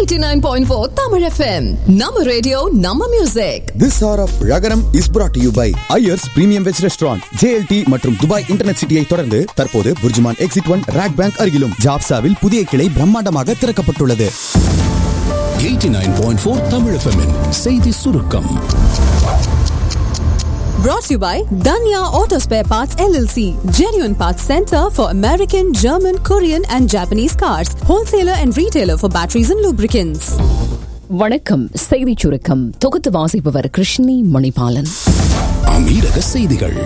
89.4 Tamil FM. Nama radio, Nama music. This hour of Ragaram is brought to you by Ayers Premium Veg Restaurant, JLT மற்றும் Dubai internet சிட்டியை தொடர்ந்து தற்போது BurJuman exit one RAK bank அருகிலும் ஜாப்சாவில் புதிய கிளை பிரம்மாண்டமாக திறக்கப்பட்டுள்ளது 89.4 Tamil FM -இன் செய்தி சுருக்கம் Brought to you by Danya Auto Spare Parts LLC. Genuine Parts Center for American, German, Korean and Japanese cars. Wholesaler and retailer for batteries and lubricants. வணக்கம் செய்திச் சுருக்கம் தொகுத்து வாசிப்பவர் கிருஷ்ணி மணிபாலன் அமீரக செய்திகள்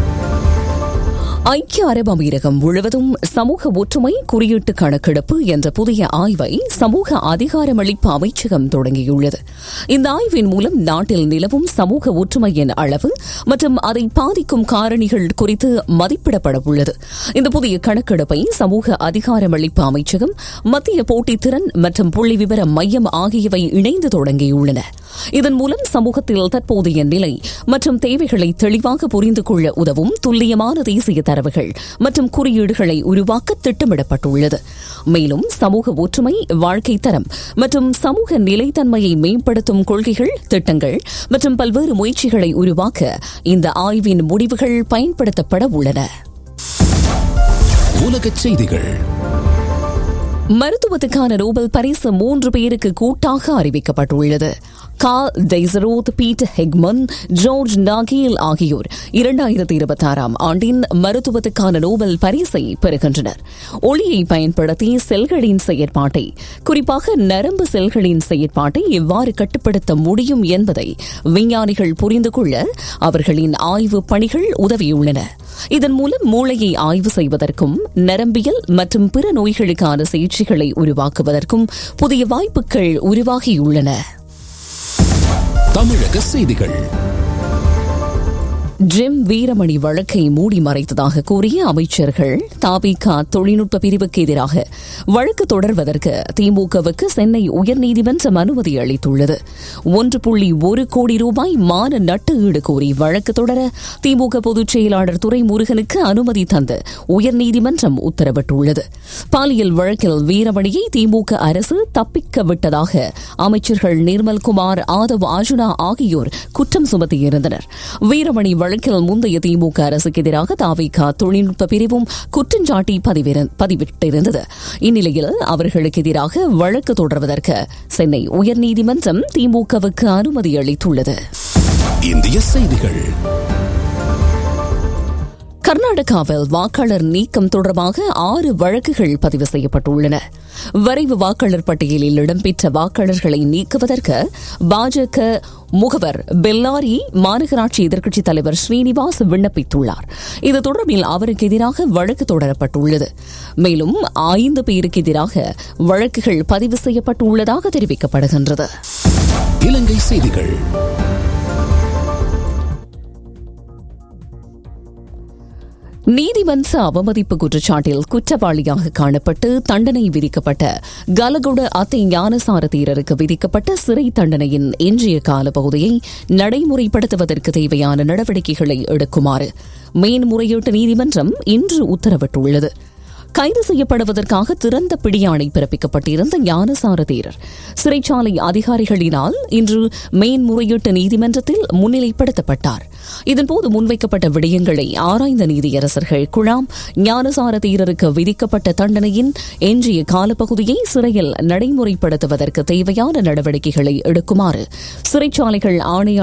ஐக்கிய அரபு அமீரகம் முழுவதும் சமூக ஒற்றுமை குறியீட்டு கணக்கெடுப்பு என்ற புதிய ஆய்வை சமூக அதிகாரமளிப்பு அமைச்சகம் தொடங்கியுள்ளது இந்த ஆய்வின் மூலம் நாட்டில் நிலவும் சமூக ஒற்றுமையின் அளவு மற்றும் அதை பாதிக்கும் காரணிகள் குறித்து மதிப்பிடப்பட உள்ளது இந்த புதிய கணக்கெடுப்பை சமூக அதிகாரமளிப்பு அமைச்சகம் மத்திய போட்டித்திறன் மற்றும் புள்ளி விவர மையம் ஆகியவை இணைந்து தொடங்கியுள்ளன இதன் மூலம் சமூகத்தில் தற்போதைய நிலை மற்றும் தேவைகளை தெளிவாக புரிந்து கொள்ள உதவும் துல்லியமான தேசிய தரவுகள் மற்றும் குறியீடுகளை உருவாக்க திட்டமிடப்பட்டுள்ளது மேலும் சமூக ஒற்றுமை வாழ்க்கை தரம் மற்றும் சமூக நிலைத்தன்மையை மேம்படுத்தும் கொள்கைகள் திட்டங்கள் மற்றும் பல்வேறு முயற்சிகளை உருவாக்க இந்த ஆய்வின் முடிவுகள் பயன்படுத்தப்பட உள்ளன உலகச் செய்திகள் மருத்துவத்துக்கான நோபல் பரிசு மூன்று பேருக்கு கூட்டாக அறிவிக்கப்பட்டுள்ளது Karl Deisseroth Peter Hegemann George Nagel ஆகியோர் இரண்டாயிரத்தி இருபத்தி ஆறாம் ஆண்டின் மருத்துவத்துக்கான நோபல் பரிசை பெறுகின்றனர் ஒளியை பயன்படுத்தி செல்களின் செயற்பாட்டை குறிப்பாக நரம்பு செல்களின் செயற்பாட்டை எவ்வாறு கட்டுப்படுத்த முடியும் என்பதை விஞ்ஞானிகள் புரிந்து கொள்ள அவர்களின் ஆய்வு பணிகள் உதவியுள்ளன இதன் மூலம் மூளையை ஆய்வு செய்வதற்கும் நரம்பியல் மற்றும் பிற நோய்களுக்கான சிகிச்சைகளை உருவாக்குவதற்கும் புதிய வாய்ப்புகள் உருவாகியுள்ளன தமிழக செய்திகள் ஜிம் வீரமணி வழக்கை மூடி மறைத்ததாக கூறிய அமைச்சர்கள் தாபிகா தொழில்நுட்ப பிரிவுக்கு எதிராக வழக்கு தொடர்வதற்கு திமுகவுக்கு சென்னை உயர்நீதிமன்றம் அனுமதி அளித்துள்ளது ஒன்று புள்ளி ஒரு கோடி ரூபாய் மான நட்டு ஈடு கோரி வழக்கு தொடர திமுக பொதுச் செயலாளர் துரைமுருகனுக்கு அனுமதி தந்து உயர்நீதிமன்றம் உத்தரவிட்டுள்ளது பாலியல் வழக்கில் வீரமணியை திமுக அரசு தப்பிக்க விட்டதாக அமைச்சர்கள் நிர்மல்குமார் ஆதவ் அர்ஜுனா ஆகியோர் குற்றம் சுமத்தியிருந்தனர் வீரமணி வழக்கில் முந்தைய திமுக அரசுக்கு எதிராக தாவிகா தொழில்நுட்ப பிரிவும் குற்றஞ்சாட்டி பதிவிட்டிருந்தது இந்நிலையில் அவர்களுக்கு எதிராக வழக்கு தொடர்வதற்கு சென்னை உயர்நீதிமன்றம் திமுகவுக்கு அனுமதி அளித்துள்ளது இந்திய செய்திகள் கர்நாடகாவில் வாக்காளர் நீக்கம் தொடர்பாக ஆறு வழக்குகள் பதிவு செய்யப்பட்டுள்ளன வரைவு வாக்காளர் பட்டியலில் இடம்பெற்ற வாக்காளர்களை நீக்குவதற்கு பாஜக முகவர் பெல்லாரி மாநகராட்சி எதிர்க்கட்சித் தலைவர் ஸ்ரீனிவாஸ் விண்ணப்பித்துள்ளார் இது தொடர்பில் அவருக்கு எதிராக வழக்கு தொடரப்பட்டுள்ளது மேலும் ஐந்து பேருக்கு எதிராக வழக்குகள் பதிவு செய்யப்பட்டுள்ளதாக தெரிவிக்கப்படுகின்றது இலங்கை செய்திகள் நீதிமன்ற அவமதிப்பு குற்றச்சாட்டில் குற்றவாளியாக காணப்பட்டு தண்டனை விதிக்கப்பட்ட கலகுட அத்தை ஞானசார தீரருக்கு விதிக்கப்பட்ட சிறை தண்டனையின் எஞ்சிய காலப்பகுதியை நடைமுறைப்படுத்துவதற்கு தேவையான நடவடிக்கைகளை எடுக்குமாறு மேன்முறையீட்டு நீதிமன்றம் இன்று உத்தரவிட்டுள்ளது கைது செய்யப்படுவதற்காக திறந்த பிடியாணை பிறப்பிக்கப்பட்டிருந்த ஞானசார தேரர் சிறைச்சாலை அதிகாரிகளினால் இன்று மேன்முறையீட்டு நீதிமன்றத்தில் முன்னிலைப்படுத்தப்பட்டார் இதன்போது முன்வைக்கப்பட்ட விடயங்களை ஆராய்ந்த நீதியரசர்கள் குழாம் ஞானசார தேரருக்கு விதிக்கப்பட்ட தண்டனையின் எஞ்சிய காலப்பகுதியை சிறையில் நடைமுறைப்படுத்துவதற்கு தேவையான நடவடிக்கைகளை எடுக்குமாறு சிறைச்சாலைகள் ஆணைய